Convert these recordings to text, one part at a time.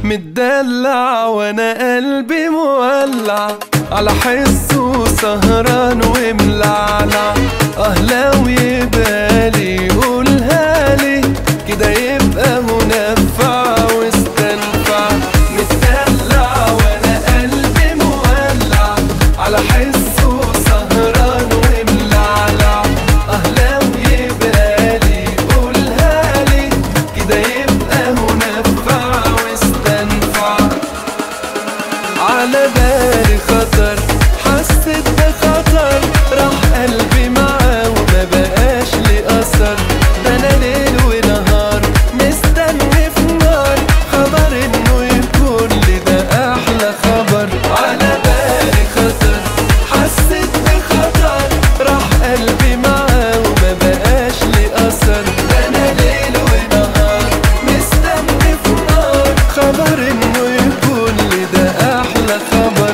متدلع وانا قلبي مولع على حسه سهران وملعلع اه لو يبالي يقولها لي كده يبقى منفع واستنفع متدلع وانا قلبي مولع على حسه سهران وملعلع اه لو يبالي يقولها لي كده يبقى منفع واستنفع على بالي خطر حسيت بخطر راح قلبي معاه وما بقاش لي اثر ده انا ليل ونهار مستني في نار خبر انه يكون لي ده احلى خبر على بالي خطر حسيت بخطر راح قلبي معاه وما بقاش لي اثر ده انا ليل ونهار مستني في نار خبر انه يكون لي ده احلى خبر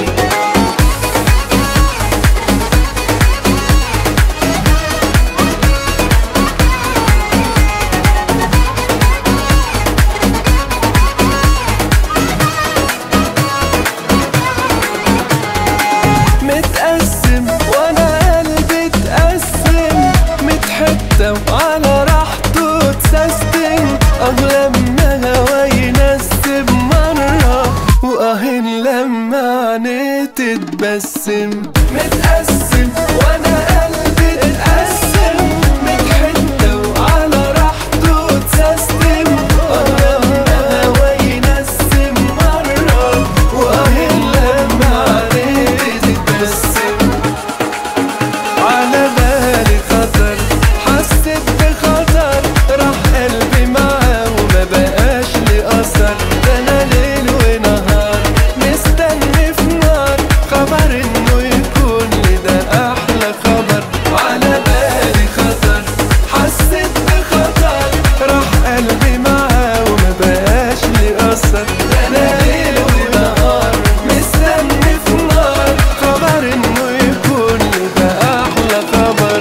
متقسم وانا قلبي اتقسم متحتة وعلى راحته تسستم اه لما هوا ينسب مرة واه لما عينيه تتبسم متقسم وانا قلبي اتقسم متحتة وعلى راحته تسستم اه لما هوا ينسم مرة واه لما عينيه تتبسم على بالي خطر حسيت بخطر راح قلبي معاه وما بقاش لي اثر ده انا ليل ونهار مستني في نار خبر انه يكون لي ده احلى خبر على بالي خطر حسيت بخطر راح قلبي معاه وما بقاش لي اثر ده انا ليل ونهار مستني في نار خبر انه يكون لي ده احلى خبر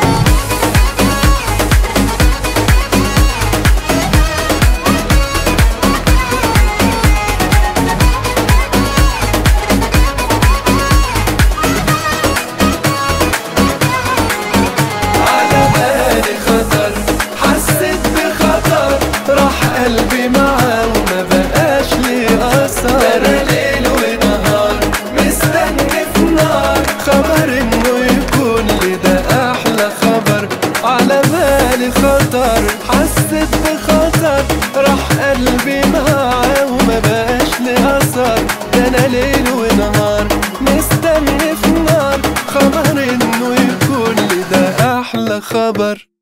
على بالي خطر حسيت بخطر راح قلبي معاه وما بقاش لي اثر انا ليل ونهار مستني في نار خبر انه يكون لي ده احلى خبر على بالي خطر حسيت بخطر راح قلبي معاه وما بقاش لي اثر ده انا ليل ونهار مستني في نار خبر انه يكون لي ده احلى خبر